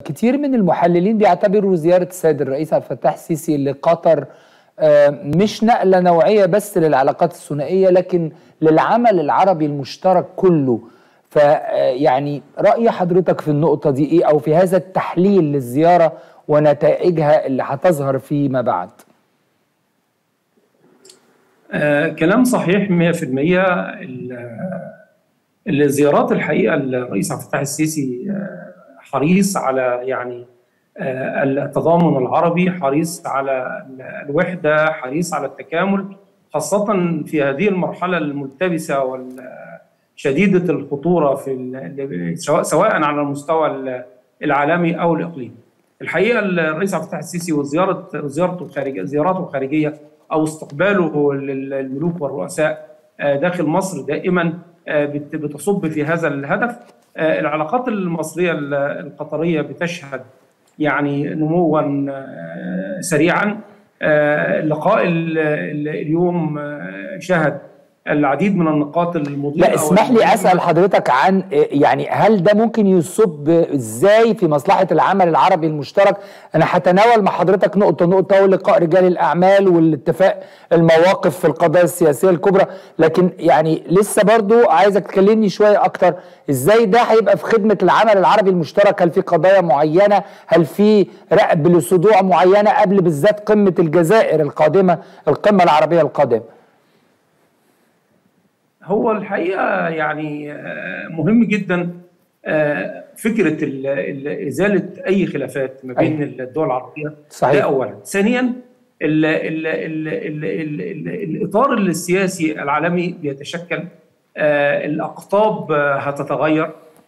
كتير من المحللين بيعتبروا زيارة السيد الرئيس عبد الفتاح السيسي لقطر مش نقلة نوعية بس للعلاقات الثنائية لكن للعمل العربي المشترك كله فيعني رأي حضرتك في النقطة دي ايه او في هذا التحليل للزيارة ونتائجها اللي هتظهر فيما بعد آه كلام صحيح 100% الزيارات الحقيقة الرئيس عبد الفتاح السيسي آه حريص على يعني التضامن العربي حريص على الوحدة حريص على التكامل خاصة في هذه المرحلة الملتبسة وشديدة الخطورة في سواء سواء على المستوى العالمي أو الإقليمي. الحقيقة الرئيس عبد الفتاح السيسي وزيارة زيارته الخارجية زياراته الخارجية أو استقباله للملوك والرؤساء داخل مصر دائما بتصب في هذا الهدف العلاقات المصرية القطرية بتشهد يعني نموا سريعا اللقاء اليوم شهد العديد من النقاط المضيئه لا اسمح لي اسال حضرتك عن يعني هل ده ممكن يصب ازاي في مصلحه العمل العربي المشترك انا هتناول مع حضرتك نقطه نقطه ولقاء رجال الاعمال والاتفاق المواقف في القضايا السياسيه الكبرى لكن يعني لسه برضو عايزك تكلمني شويه اكتر ازاي ده هيبقى في خدمه العمل العربي المشترك هل في قضايا معينه هل في رقب لصدوع معينه قبل بالذات قمه الجزائر القادمه القمه العربيه القادمه هو الحقيقه يعني مهم جدا فكره ازاله اي خلافات ما بين أي. الدول العربيه صحيح. ده اولا ثانيا ال ال ال ال ال ال الاطار السياسي العالمي بيتشكل الاقطاب هتتغير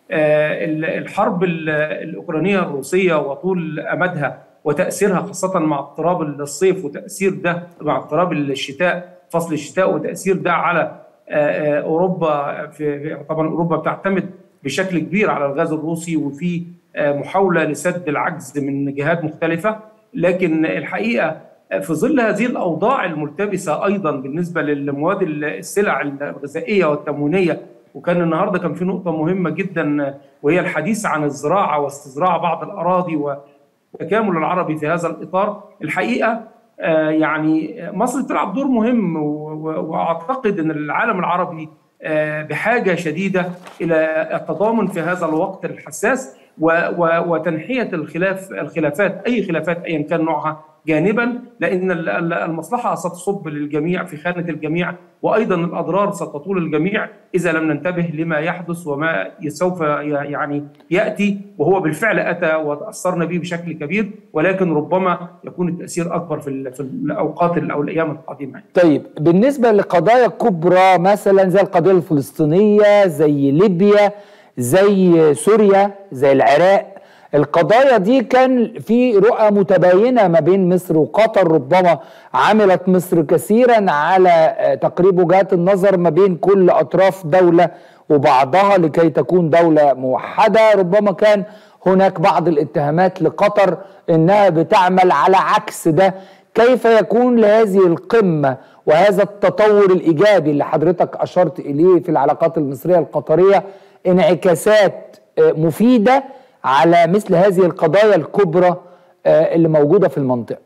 الحرب الاوكرانيه الروسيه وطول امدها وتاثيرها خاصه مع اضطراب الصيف وتاثير ده مع اضطراب الشتاء فصل الشتاء وتاثير ده على اوروبا في طبعا اوروبا بتعتمد بشكل كبير على الغاز الروسي وفي محاوله لسد العجز من جهات مختلفه لكن الحقيقه في ظل هذه الاوضاع الملتبسه ايضا بالنسبه للمواد السلع الغذائيه والتموينيه وكان النهارده كان في نقطه مهمه جدا وهي الحديث عن الزراعه واستزراع بعض الاراضي والتكامل العربي في هذا الاطار الحقيقه يعني مصر بتلعب دور مهم واعتقد ان العالم العربي بحاجه شديده الى التضامن في هذا الوقت الحساس وتنحيه الخلاف الخلافات اي خلافات ايا كان نوعها جانبا لان المصلحه ستصب للجميع في خانه الجميع وايضا الاضرار ستطول الجميع اذا لم ننتبه لما يحدث وما سوف يعني ياتي وهو بالفعل اتى وتاثرنا به بشكل كبير ولكن ربما يكون التاثير اكبر في في الاوقات او الايام القادمه. طيب بالنسبه لقضايا كبرى مثلا زي القضيه الفلسطينيه زي ليبيا زي سوريا زي العراق القضايا دي كان في رؤى متباينه ما بين مصر وقطر ربما عملت مصر كثيرا على تقريب وجهات النظر ما بين كل اطراف دوله وبعضها لكي تكون دوله موحده ربما كان هناك بعض الاتهامات لقطر انها بتعمل على عكس ده كيف يكون لهذه القمه وهذا التطور الايجابي اللي حضرتك اشرت اليه في العلاقات المصريه القطريه انعكاسات مفيده على مثل هذه القضايا الكبرى اللي موجوده في المنطقه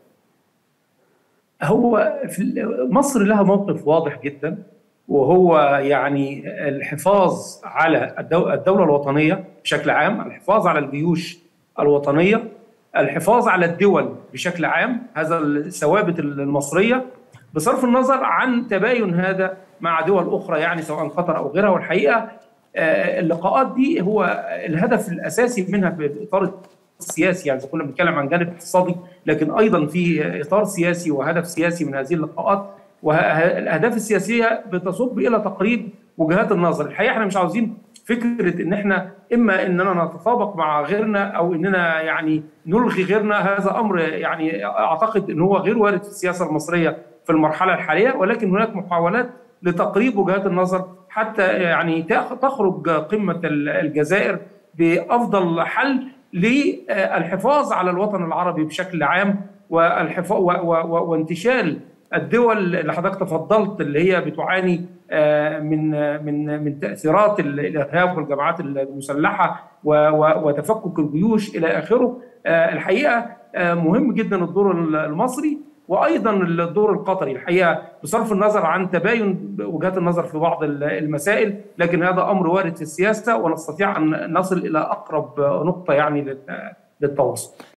هو في مصر لها موقف واضح جدا وهو يعني الحفاظ على الدوله الوطنيه بشكل عام الحفاظ على الجيوش الوطنيه الحفاظ على الدول بشكل عام هذا الثوابت المصريه بصرف النظر عن تباين هذا مع دول اخرى يعني سواء قطر او غيرها والحقيقه اللقاءات دي هو الهدف الاساسي منها في الاطار السياسي يعني كنا بنتكلم عن جانب اقتصادي لكن ايضا في اطار سياسي وهدف سياسي من هذه اللقاءات والاهداف السياسيه بتصب الى تقريب وجهات النظر الحقيقه احنا مش عاوزين فكره ان احنا اما اننا نتطابق مع غيرنا او اننا يعني نلغي غيرنا هذا امر يعني اعتقد ان هو غير وارد في السياسه المصريه في المرحله الحاليه ولكن هناك محاولات لتقريب وجهات النظر حتى يعني تخرج قمه الجزائر بافضل حل للحفاظ على الوطن العربي بشكل عام والحفاظ وانتشال الدول اللي حضرتك تفضلت اللي هي بتعاني من من من تاثيرات الارهاب والجماعات المسلحه وتفكك الجيوش الى اخره الحقيقه مهم جدا الدور المصري وايضا الدور القطري الحقيقه بصرف النظر عن تباين وجهات النظر في بعض المسائل لكن هذا امر وارد في السياسه ونستطيع ان نصل الى اقرب نقطه يعني للتواصل